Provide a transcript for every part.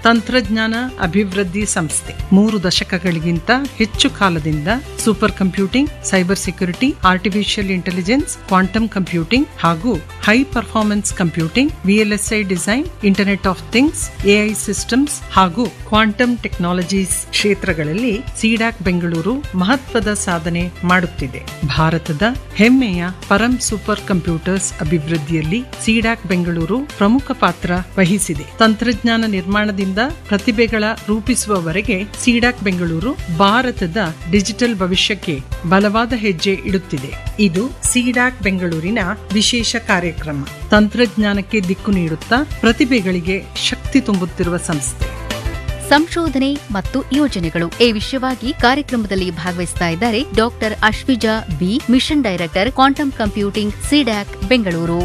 ತಂತ್ರಜ್ಞಾನ ಅಭಿವೃದ್ಧಿ ಸಂಸ್ಥೆ ಮೂರು ದಶಕಗಳಿಗಿಂತ ಹೆಚ್ಚು ಕಾಲದಿಂದ super computing cyber security artificial intelligence quantum computing ಹಾಗೂ high performance computing VLSI design internet of things AI systems ಹಾಗೂ ಕ್ವಾಂಟಮ್ ಟೆಕ್ನಾಲಜೀಸ್ ಕ್ಷೇತ್ರಗಳಲ್ಲಿ ಸಿಡಾಕ್ ಬೆಂಗಳೂರು ಮಹತ್ವದ ಸಾಧನೆ ಮಾಡುತ್ತಿದೆ ಭಾರತದ ಹೆಮ್ಮೆಯ ಪರಂ ಸೂಪರ್ ಕಂಪ್ಯೂಟರ್ಸ್ ಅಭಿವೃದ್ಧಿಯಲ್ಲಿ ಸಿಡಾಕ್ ಬೆಂಗಳೂರು ಪ್ರಮುಖ ಪಾತ್ರ ವಹಿಸಿದೆ ತಂತ್ರಜ್ಞಾನ ನಿರ್ಮಾಣದಿಂದ ಪ್ರತಿಭೆಗಳ ರೂಪಿಸುವವರೆಗೆ ಸಿಡಾಕ್ ಬೆಂಗಳೂರು ಭಾರತದ ಡಿಜಿಟಲ್ ಭವಿಷ್ಯಕ್ಕೆ ಬಲವಾದ ಹೆಜ್ಜೆ ಇಡುತ್ತಿದೆ ಇದು ಸಿಡಾಕ್ ಬೆಂಗಳೂರಿನ ವಿಶೇಷ ಕಾರ್ಯಕ್ರಮ ತಂತ್ರಜ್ಞಾನಕ್ಕೆ ದಿಕ್ಕು ನೀಡುತ್ತಾ ಪ್ರತಿಭೆಗಳಿಗೆ ಶಕ್ತಿ ತುಂಬುತ್ತಿರುವ ಸಂಸ್ಥೆ ಸಂಶೋಧನೆ ಮತ್ತು ಯೋಜನೆಗಳು ಈ ವಿಷಯವಾಗಿ ಕಾರ್ಯಕ್ರಮದಲ್ಲಿ ಭಾಗವಹಿಸ್ತಾ ಇದ್ದಾರೆ doctor Ashwija B mission director quantum computing CDAC Bengaluru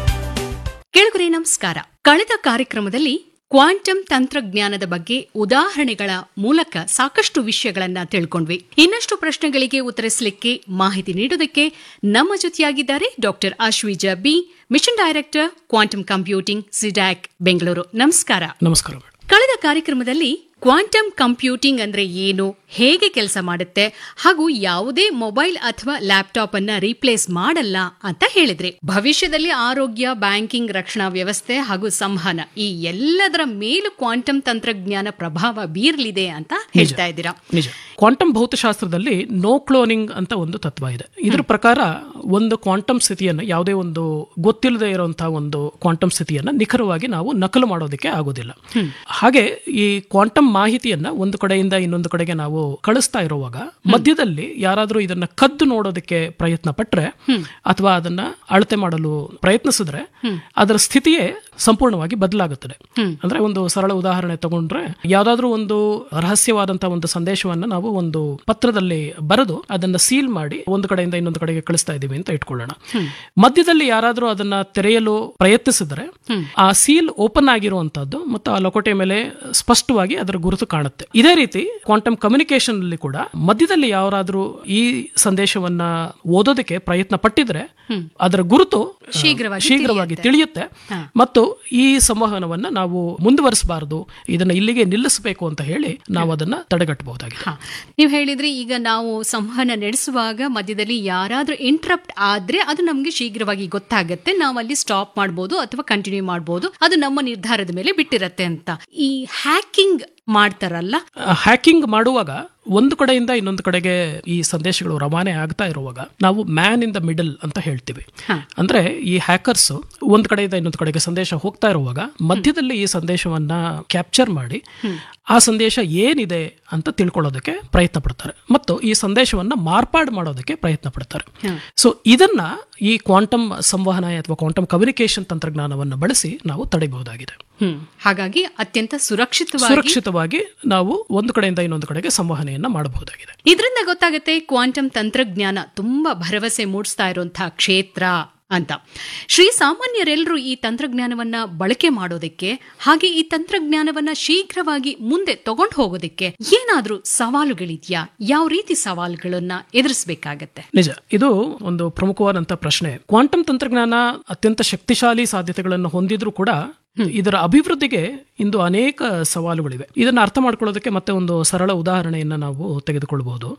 ಕೆಳಗರೆ ನಮಸ್ಕಾರ ಕಳೆದ ಕಾರ್ಯಕ್ರಮದಲ್ಲಿ ಕ್ವಾಂಟಮ್ ತಂತ್ರಜ್ಞಾನದ ಬಗ್ಗೆ ಉದಾಹರಣೆಗಳ ಮೂಲಕ ಸಾಕಷ್ಟು ವಿಷಯಗಳನ್ನ ತಿಳ್ಕೊಂಡ್ವಿ ಇನ್ನಷ್ಟು ಪ್ರಶ್ನೆಗಳಿಗೆ ಉತ್ತರಿಸಲಿಕ್ಕೆ ಮಾಹಿತಿ ನೀಡೋದಕ್ಕೆ ನಮ್ಮ ಜೊತೆಯಾಗಿದ್ದಾರೆ doctor Ashwija B mission director quantum computing CDAC Bengaluru ನಮಸ್ಕಾರ ನಮಸ್ಕಾರ ಮೇಡಮ್ ಕಳೆದ ಕಾರ್ಯಕ್ರಮದಲ್ಲಿ ಕ್ವಾಂಟಮ್ ಕಂಪ್ಯೂಟಿಂಗ್ ಅಂದ್ರೆ ಏನು ಹೇಗೆ ಕೆಲಸ ಮಾಡುತ್ತೆ ಹಾಗೂ ಯಾವುದೇ ಮೊಬೈಲ್ ಅಥವಾ ಲ್ಯಾಪ್ಟಾಪ್ ಅನ್ನ ರೀಪ್ಲೇಸ್ ಮಾಡಲ್ಲ ಅಂತ ಹೇಳಿದ್ರಿ ಭವಿಷ್ಯದಲ್ಲಿ ಆರೋಗ್ಯ ಬ್ಯಾಂಕಿಂಗ್ ರಕ್ಷಣಾ ವ್ಯವಸ್ಥೆ ಹಾಗೂ ಸಂವಹನ ಈ ಎಲ್ಲದರ ಮೇಲೂ ಕ್ವಾಂಟಮ್ ತಂತ್ರಜ್ಞಾನ ಪ್ರಭಾವ ಬೀರಲಿದೆ ಅಂತ ಹೇಳ್ತಾ ಇದ್ದೀರಾ ನಿಜ ಕ್ವಾಂಟಮ್ ಭೌತಶಾಸ್ತ್ರದಲ್ಲಿ ನೋ ಕ್ಲೋನಿಂಗ್ ಅಂತ ಒಂದು ತತ್ವ ಇದೆ ಇದ್ರ ಪ್ರಕಾರ ಒಂದು ಕ್ವಾಂಟಮ್ ಸ್ಥಿತಿಯನ್ನು ಯಾವುದೇ ಒಂದು ಗೊತ್ತಿಲ್ಲದೆ ಇರುವಂತಹ ಒಂದು ಕ್ವಾಂಟಮ್ ಸ್ಥಿತಿಯನ್ನ ನಿಖರವಾಗಿ ನಾವು ನಕಲು ಮಾಡೋದಕ್ಕೆ ಆಗೋದಿಲ್ಲ ಹಾಗೆ ಈ ಕ್ವಾಂಟಮ್ ಮಾಹಿತಿಯನ್ನ ಒಂದು ಕಡೆಯಿಂದ ಇನ್ನೊಂದು ಕಡೆಗೆ ನಾವು ಕಳಿಸ್ತಾ ಇರುವಾಗ ಮಧ್ಯದಲ್ಲಿ ಯಾರಾದರೂ ಇದನ್ನ ಕದ್ದು ನೋಡೋದಕ್ಕೆ ಪ್ರಯತ್ನ ಪಟ್ರೆ ಅಥವಾ ಅದನ್ನ ಅಳತೆ ಮಾಡಲು ಪ್ರಯತ್ನಿಸಿದ್ರೆ ಅದರ ಸ್ಥಿತಿಯೇ ಸಂಪೂರ್ಣವಾಗಿ ಬದಲಾಗುತ್ತದೆ ಅಂದ್ರೆ ಒಂದು ಸರಳ ಉದಾಹರಣೆ ತಗೊಂಡ್ರೆ ಯಾವ್ದಾದ್ರೂ ಒಂದು ರಹಸ್ಯವಾದಂತಹ ಒಂದು ಸಂದೇಶವನ್ನ ನಾವು ಒಂದು ಪತ್ರದಲ್ಲಿ ಬರೆದು ಅದನ್ನ ಸೀಲ್ ಮಾಡಿ ಒಂದು ಕಡೆಯಿಂದ ಇನ್ನೊಂದು ಕಡೆಗೆ ಕಳಿಸ್ತಾ ಇದ್ದೀವಿ ಅಂತ ಇಟ್ಕೊಳ್ಳೋಣ ಮಧ್ಯದಲ್ಲಿ ಯಾರಾದ್ರೂ ಅದನ್ನ ತೆರೆಯಲು ಪ್ರಯತ್ನಿಸಿದ್ರೆ ಆ ಸೀಲ್ ಓಪನ್ ಆಗಿರುವಂತದ್ದು ಮತ್ತು ಆ ಲಕೋಟೆ ಮೇಲೆ ಸ್ಪಷ್ಟವಾಗಿ ಅದರ ಗುರುತು ಕಾಣುತ್ತೆ ಇದೇ ರೀತಿ ಕ್ವಾಂಟಮ್ ಕಮ್ಯುನಿಕೇಶನ್ ಅಲ್ಲಿ ಕೂಡ ಮಧ್ಯದಲ್ಲಿ ಯಾರಾದ್ರೂ ಈ ಸಂದೇಶವನ್ನ ಓದೋದಕ್ಕೆ ಪ್ರಯತ್ನ ಪಟ್ಟಿದ್ರೆ ಅದರ ಗುರುತು ಆ, ಶೀಘ್ರವಾಗಿ ಶೀಘ್ರವಾಗಿ ತಿಳಿಯುತ್ತೆ ಮತ್ತು ಈ ಸಂವಹನವನ್ನ ನಾವು ಮುಂದುವರಿಸಬಾರದು ಇದನ್ನ ಇಲ್ಲಿಗೆ ನಿಲ್ಲಿಸಬೇಕು ಅಂತ ಹೇಳಿ ನಾವು ಅದನ್ನ ತಡೆಗಟ್ಟಬಹುದಾಗಿದೆ ಹಾ ನೀವು ಹೇಳಿದ್ರಿ ಈಗ ನಾವು ಸಂವಹನ ನಡೆಸುವಾಗ ಮಧ್ಯದಲ್ಲಿ ಯಾರಾದ್ರೂ ಇಂಟ್ರಪ್ಟ್ ಆದ್ರೆ ಅದು ನಮ್ಗೆ ಶೀಘ್ರವಾಗಿ ಗೊತ್ತಾಗತ್ತೆ ನಾವು ಅಲ್ಲಿ ಸ್ಟಾಪ್ ಮಾಡ್ಬೋದು ಅಥವಾ ಕಂಟಿನ್ಯೂ ಮಾಡ್ಬೋದು ಅದು ನಮ್ಮ ನಿರ್ಧಾರದ ಮೇಲೆ ಬಿಟ್ಟಿರತ್ತೆ ಅಂತ ಈ ಹ್ಯಾಕಿಂಗ್ ಮಾಡ್ತಾರಲ್ಲ ಹ್ಯಾಕಿಂಗ್ ಮಾಡುವಾಗ ಒಂದು ಕಡೆಯಿಂದ ಇನ್ನೊಂದು ಕಡೆಗೆ ಈ ಸಂದೇಶಗಳು ರವಾನೆ ಆಗ್ತಾ ಇರುವಾಗ ನಾವು ಮ್ಯಾನ್ ಇನ್ ದ ಮಿಡಲ್ ಅಂತ ಹೇಳ್ತೀವಿ ಅಂದ್ರೆ ಈ ಹ್ಯಾಕರ್ಸ್ ಒಂದ್ ಕಡೆಯಿಂದ ಇನ್ನೊಂದು ಕಡೆಗೆ ಸಂದೇಶ ಹೋಗ್ತಾ ಇರುವಾಗ ಮಧ್ಯದಲ್ಲಿ ಈ ಸಂದೇಶವನ್ನ ಕ್ಯಾಪ್ಚರ್ ಮಾಡಿ ಆ ಸಂದೇಶ ಏನಿದೆ ಅಂತ ತಿಳ್ಕೊಳ್ಳೋದಕ್ಕೆ ಪ್ರಯತ್ನ ಪಡ್ತಾರೆ ಮತ್ತು ಈ ಸಂದೇಶವನ್ನ ಮಾರ್ಪಾಡು ಮಾಡೋದಕ್ಕೆ ಪ್ರಯತ್ನ ಪಡ್ತಾರೆ ಸೊ ಇದನ್ನ ಈ ಕ್ವಾಂಟಮ್ ಸಂವಹನ ಅಥವಾ ಕ್ವಾಂಟಮ್ ಕಮ್ಯುನಿಕೇಶನ್ ತಂತ್ರಜ್ಞಾನವನ್ನು ಬಳಸಿ ನಾವು ತಡೆಯಬಹುದಾಗಿದೆ ಹ್ಮ್ ಹಾಗಾಗಿ ಅತ್ಯಂತ ಸುರಕ್ಷಿತವಾಗಿ ಸುರಕ್ಷಿತವಾಗಿ ನಾವು ಒಂದು ಕಡೆಯಿಂದ ಇನ್ನೊಂದು ಕಡೆಗೆ ಸಂವಹನೆಯನ್ನ ಮಾಡಬಹುದಾಗಿದೆ ಇದರಿಂದ ಗೊತ್ತಾಗತ್ತೆ ಕ್ವಾಂಟಮ್ ತಂತ್ರಜ್ಞಾನ ತುಂಬಾ ಭರವಸೆ ಮೂಡಿಸ್ತಾ ಇರುವಂತಹ ಕ್ಷೇತ್ರ ಅಂತ ಶ್ರೀ ಸಾಮಾನ್ಯರೆಲ್ಲರೂ ಈ ತಂತ್ರಜ್ಞಾನವನ್ನ ಬಳಕೆ ಮಾಡೋದಕ್ಕೆ ಹಾಗೆ ಈ ತಂತ್ರಜ್ಞಾನವನ್ನ ಶೀಘ್ರವಾಗಿ ಮುಂದೆ ತಗೊಂಡು ಹೋಗೋದಕ್ಕೆ ಏನಾದ್ರೂ ಸವಾಲುಗಳಿದ್ಯಾ ಯಾವ ರೀತಿ ಸವಾಲುಗಳನ್ನ ಎದುರಿಸಬೇಕಾಗತ್ತೆ ನಿಜ ಇದು ಒಂದು ಪ್ರಮುಖವಾದಂತಹ ಪ್ರಶ್ನೆ ಕ್ವಾಂಟಮ್ ತಂತ್ರಜ್ಞಾನ ಅತ್ಯಂತ ಶಕ್ತಿಶಾಲಿ ಸಾಧ್ಯತೆಗಳನ್ನು ಹೊಂದಿದ್ರೂ ಕೂಡ ಇದರ ಅಭಿವೃದ್ಧಿಗೆ ಇಂದು ಅನೇಕ ಸವಾಲುಗಳಿವೆ ಇದನ್ನು ಅರ್ಥ ಮಾಡ್ಕೊಳ್ಳೋದಕ್ಕೆ ಮತ್ತೆ ಒಂದು ಸರಳ ಉದಾಹರಣೆಯನ್ನ ನಾವು ತೆಗೆದುಕೊಳ್ಬಹುದು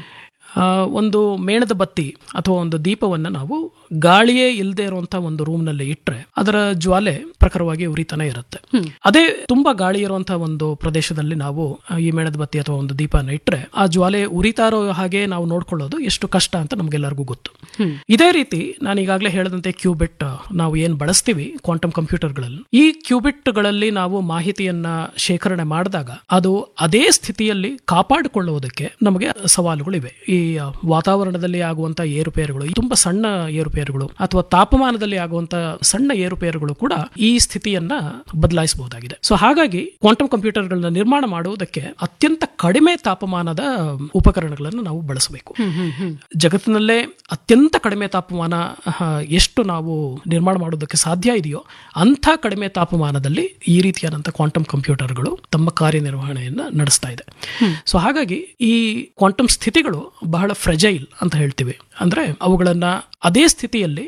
ಆ, ಒಂದು ಮೇಣದ ಬತ್ತಿ ಅಥವಾ ಒಂದು ದೀಪವನ್ನ ನಾವು ಗಾಳಿಯೇ ಇಲ್ಲದೆ ಇರುವಂತಹ ಒಂದು ರೂಮ್ ನಲ್ಲಿ ಇಟ್ರೆ ಅದರ ಜ್ವಾಲೆ ಪ್ರಖರವಾಗಿ ಉರಿತಾನೆ ಇರುತ್ತೆ ಅದೇ ತುಂಬಾ ಗಾಳಿ ಇರುವಂತಹ ಒಂದು ಪ್ರದೇಶದಲ್ಲಿ ನಾವು ಆ, ಈ ಮೇಣದ ಬತ್ತಿ ಅಥವಾ ಒಂದು ದೀಪನ ಇಟ್ರೆ ಆ ಜ್ವಾಲೆ ಉರಿತಾ ಇರೋ ಹಾಗೆ ನಾವು ನೋಡ್ಕೊಳ್ಳೋದು ಎಷ್ಟು ಕಷ್ಟ ಅಂತ ನಮ್ಗೆಲ್ಲರಿಗೂ ಗೊತ್ತು ಇದೇ ರೀತಿ ನಾನು ಈಗಾಗಲೇ ಹೇಳಿದಂತೆ ಕ್ಯೂಬಿಟ್ ನಾವು ಏನ್ ಬಳಸ್ತೀವಿ ಕ್ವಾಂಟಮ್ ಕಂಪ್ಯೂಟರ್ಗಳಲ್ಲಿ ಈ ಕ್ಯೂಬಿಟ್ಗಳಲ್ಲಿ ನಾವು ಮಾಹಿತಿಯನ್ನ ಶೇಖರಣೆ ಮಾಡಿದಾಗ ಅದು ಅದೇ ಸ್ಥಿತಿಯಲ್ಲಿ ಕಾಪಾಡಿಕೊಳ್ಳುವುದಕ್ಕೆ ನಮಗೆ ಸವಾಲುಗಳಿವೆ ಈ ವಾತಾವರಣದಲ್ಲಿ ಆಗುವಂತ ಏರುಪೇರುಗಳು ಈ ತುಂಬಾ ಸಣ್ಣ ಏರುಪೇರುಗಳು ಅಥವಾ ತಾಪಮಾನದಲ್ಲಿ ಆಗುವಂತ ಸಣ್ಣ ಏರುಪೇರುಗಳು ಕೂಡ ಈ ಸ್ಥಿತಿಯನ್ನ ಬದಲಾಯಿಸಬಹುದಾಗಿದೆ ಸೊ ಹಾಗಾಗಿ ಕ್ವಾಂಟಮ್ ಕಂಪ್ಯೂಟರ್ಗಳನ್ನ ನಿರ್ಮಾಣ ಮಾಡುವುದಕ್ಕೆ ಅತ್ಯಂತ ಕಡಿಮೆ ತಾಪಮಾನದ ಉಪಕರಣಗಳನ್ನು ನಾವು ಬಳಸಬೇಕು ಜಗತ್ತಿನಲ್ಲೇ ಅತ್ಯಂತ ಕಡಿಮೆ ತಾಪಮಾನ ಆಹ, ಎಷ್ಟು ನಾವು ನಿರ್ಮಾಣ ಮಾಡೋದಕ್ಕೆ ಸಾಧ್ಯ ಇದೆಯೋ ಅಂಥ ಕಡಿಮೆ ತಾಪಮಾನದಲ್ಲಿ ಈ ರೀತಿಯಾದಂಥ ಕ್ವಾಂಟಮ್ ಕಂಪ್ಯೂಟರ್ಗಳು ತಮ್ಮ ಕಾರ್ಯನಿರ್ವಹಣೆಯನ್ನ ನಡೆಸ್ತಾ ಇದೆ ಸೊ ಹಾಗಾಗಿ ಈ ಕ್ವಾಂಟಮ್ ಸ್ಥಿತಿಗಳು ಬಹಳ ಫ್ರೆಜೈಲ್ ಅಂತ ಹೇಳ್ತೀವಿ ಅಂದ್ರೆ ಅವುಗಳನ್ನ ಅದೇ ಸ್ಥಿತಿಯಲ್ಲಿ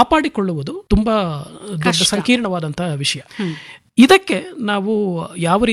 ಕಾಪಾಡಿಕೊಳ್ಳುವುದು ತುಂಬಾ ದೊಡ್ಡ ಸಂಕೀರ್ಣವಾದಂತಹ ವಿಷಯ ಇದಕ್ಕೆ ನಾವು ಯಾವ